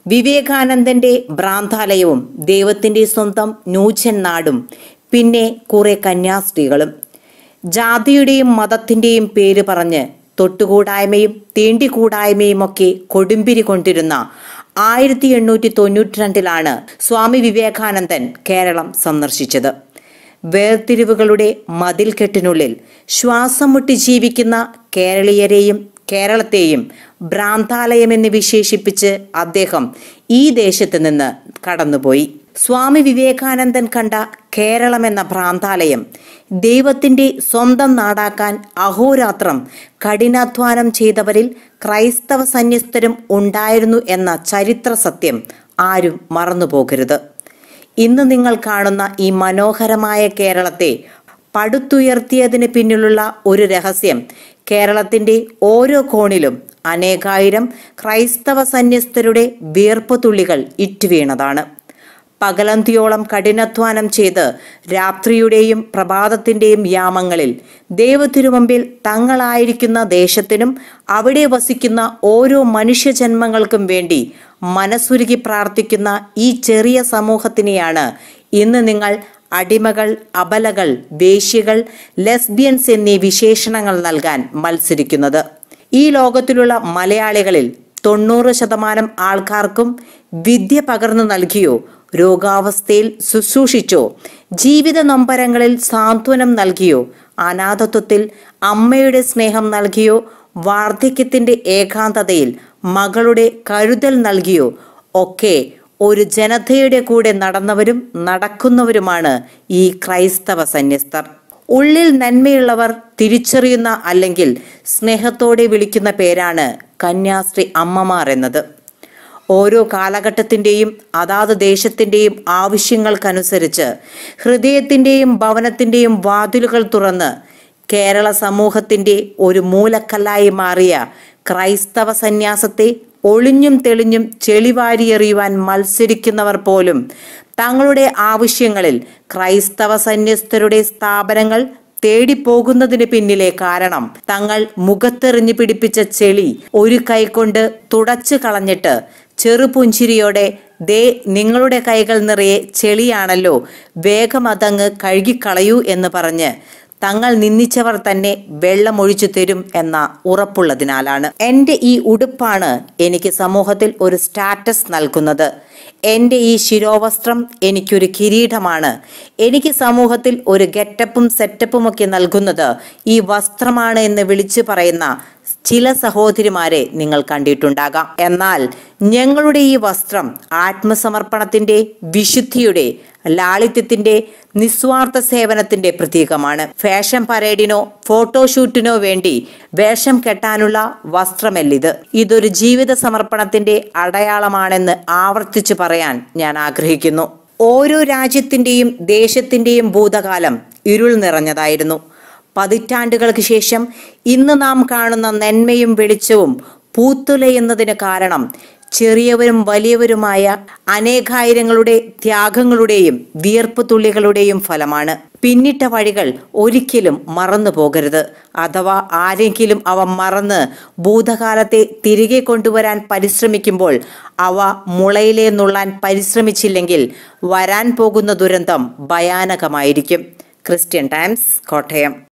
വിവേകാനന്ദന്റെ ഭ്രാന്താലയവും ദൈവത്തിന്റെ സ്വന്തം നൂച്ചൻ നാടും പിന്നെ കുറെ കന്യാസ്ത്രീകളും ജാതിയുടെയും മതത്തിന്റെയും പേര് പറഞ്ഞ് തൊട്ടുകൂടായ്മയും തീണ്ടിക്കൂടായ്മയും ഒക്കെ കൊടുമ്പിരി കൊണ്ടിരുന്ന ആയിരത്തി എണ്ണൂറ്റി തൊണ്ണൂറ്റി രണ്ടിലാണ് സ്വാമി വിവേകാനന്ദൻ കേരളം സന്ദർശിച്ചത് വേർതിരിവുകളുടെ മതിൽക്കെട്ടിനുള്ളിൽ ശ്വാസം മുട്ടി ജീവിക്കുന്ന കേരളീയരെയും കേരളത്തെയും ഭ്രാന്താലയമെന്ന് വിശേഷിപ്പിച്ച് അദ്ദേഹം ഈ ദേശത്ത് നിന്ന് കടന്നുപോയി സ്വാമി വിവേകാനന്ദൻ കണ്ട കേരളം എന്ന ഭ്രാന്താലയം ദൈവത്തിന്റെ സ്വന്തം നാടാക്കാൻ അഹോരാത്രം കഠിനാധ്വാനം ചെയ്തവരിൽ ക്രൈസ്തവ സന്യസ്തരും ഉണ്ടായിരുന്നു എന്ന ചരിത്ര സത്യം ആരും മറന്നുപോകരുത് ഇന്ന് നിങ്ങൾ കാണുന്ന ഈ മനോഹരമായ കേരളത്തെ പടുത്തുയർത്തിയതിന് പിന്നിലുള്ള ഒരു രഹസ്യം കേരളത്തിന്റെ ഓരോ കോണിലും അനേകായിരം ക്രൈസ്തവ സന്യസ്തരുടെ വിയർപ്പ് തുള്ളികൾ ഇറ്റുവീണതാണ് പകലന്തിയോളം കഠിനാധ്വാനം ചെയ്ത് രാത്രിയുടെയും പ്രഭാതത്തിന്റെയും യാമങ്ങളിൽ ദൈവത്തിരുമുമ്പിൽ തങ്ങളായിരിക്കുന്ന ദേശത്തിനും അവിടെ വസിക്കുന്ന ഓരോ മനുഷ്യജന്മങ്ങൾക്കും വേണ്ടി മനസ്സുരുകി പ്രാർത്ഥിക്കുന്ന ഈ ചെറിയ സമൂഹത്തിനെയാണ് ഇന്ന് നിങ്ങൾ അടിമകൾ അബലകൾ വേശ്യകൾ ലെസ്ബിയൻസ് എന്നീ വിശേഷണങ്ങൾ നൽകാൻ മത്സരിക്കുന്നത് ഈ ലോകത്തിലുള്ള മലയാളികളിൽ തൊണ്ണൂറ് ശതമാനം ആൾക്കാർക്കും വിദ്യ പകർന്നു നൽകിയോ രോഗാവസ്ഥയിൽ ശുശ്രൂഷിച്ചോ ജീവിത നൊമ്പരങ്ങളിൽ സാന്ത്വനം നൽകിയോ അനാഥത്വത്തിൽ അമ്മയുടെ സ്നേഹം നൽകിയോ വാർദ്ധക്യത്തിന്റെ ഏകാന്തതയിൽ മകളുടെ കരുതൽ നൽകിയോ ഒക്കെ ഒരു ജനതയുടെ കൂടെ നടന്നവരും നടക്കുന്നവരുമാണ് ഈ ക്രൈസ്തവ സന്യസ്തർ ഉള്ളിൽ നന്മയുള്ളവർ തിരിച്ചറിയുന്ന അല്ലെങ്കിൽ സ്നേഹത്തോടെ വിളിക്കുന്ന പേരാണ് കന്യാസ്ത്രീ അമ്മമാർ എന്നത് ഓരോ കാലഘട്ടത്തിൻ്റെയും അതാത് ദേശത്തിൻ്റെയും ആവശ്യങ്ങൾക്കനുസരിച്ച് ഹൃദയത്തിൻ്റെയും ഭവനത്തിൻ്റെയും വാതിലുകൾ തുറന്ന് കേരള സമൂഹത്തിൻ്റെ ഒരു മൂലക്കല്ലായി മാറിയ ക്രൈസ്തവ സന്യാസത്തെ ഒളിഞ്ഞും തെളിഞ്ഞും ചെളിവാരിയെറിയുവാൻ മത്സരിക്കുന്നവർ പോലും തങ്ങളുടെ ആവശ്യങ്ങളിൽ ക്രൈസ്തവ സന്യസ്തരുടെ സ്ഥാപനങ്ങൾ തേടിപ്പോകുന്നതിന് പിന്നിലെ കാരണം തങ്ങൾ മുഖത്തെറിഞ്ഞു പിടിപ്പിച്ച ചെളി ഒരു കൈകൊണ്ട് തുടച്ചു കളഞ്ഞിട്ട് ചെറുപുഞ്ചിരിയോടെ ദേ നിങ്ങളുടെ കൈകൾ നിറയെ ചെളിയാണല്ലോ വേഗം അതങ്ങ് കഴുകിക്കളയൂ എന്ന് പറഞ്ഞ് തങ്ങൾ നിന്ദിച്ചവർ തന്നെ വെള്ളമൊഴിച്ചു തരും എന്ന ഉറപ്പുള്ളതിനാലാണ് എൻ്റെ ഈ ഉടുപ്പാണ് എനിക്ക് സമൂഹത്തിൽ ഒരു സ്റ്റാറ്റസ് നൽകുന്നത് എൻ്റെ ഈ ശിരോവസ്ത്രം എനിക്കൊരു കിരീടമാണ് എനിക്ക് സമൂഹത്തിൽ ഒരു ഗെറ്റപ്പും സെറ്റപ്പും ഒക്കെ നൽകുന്നത് ഈ വസ്ത്രമാണ് എന്ന് വിളിച്ചു പറയുന്ന ചില സഹോദരിമാരെ നിങ്ങൾ കണ്ടിട്ടുണ്ടാകാം എന്നാൽ ഞങ്ങളുടെ ഈ വസ്ത്രം ആത്മസമർപ്പണത്തിന്റെ വിശുദ്ധിയുടെ ലാളിത്യത്തിന്റെ നിസ്വാർത്ഥ സേവനത്തിന്റെ പ്രതീകമാണ് ഫാഷൻ പരേഡിനോ ഫോട്ടോഷൂട്ടിനോ വേണ്ടി വേഷം കെട്ടാനുള്ള വസ്ത്രമല്ലിത് ഇതൊരു ജീവിത സമർപ്പണത്തിന്റെ അടയാളമാണെന്ന് ആവർത്തിച്ചു പറയാൻ ഞാൻ ആഗ്രഹിക്കുന്നു ഓരോ രാജ്യത്തിന്റെയും ദേശത്തിന്റെയും ഭൂതകാലം ഇരുൾ നിറഞ്ഞതായിരുന്നു പതിറ്റാണ്ടുകൾക്ക് ശേഷം ഇന്ന് നാം കാണുന്ന നന്മയും വെളിച്ചവും പൂത്തുലയുന്നതിന് കാരണം ചെറിയവരും വലിയവരുമായ അനേകായിരങ്ങളുടെ ത്യാഗങ്ങളുടെയും വിയർപ്പ് തുള്ളികളുടെയും ഫലമാണ് പിന്നിട്ട വഴികൾ ഒരിക്കലും മറന്നു പോകരുത് അഥവാ ആരെങ്കിലും അവ മറന്ന് ഭൂതകാലത്തെ തിരികെ കൊണ്ടുവരാൻ പരിശ്രമിക്കുമ്പോൾ അവ മുളയിലെ നുള്ളാൻ പരിശ്രമിച്ചില്ലെങ്കിൽ വരാൻ പോകുന്ന ദുരന്തം ഭയാനകമായിരിക്കും ക്രിസ്ത്യൻ ടൈംസ് കോട്ടയം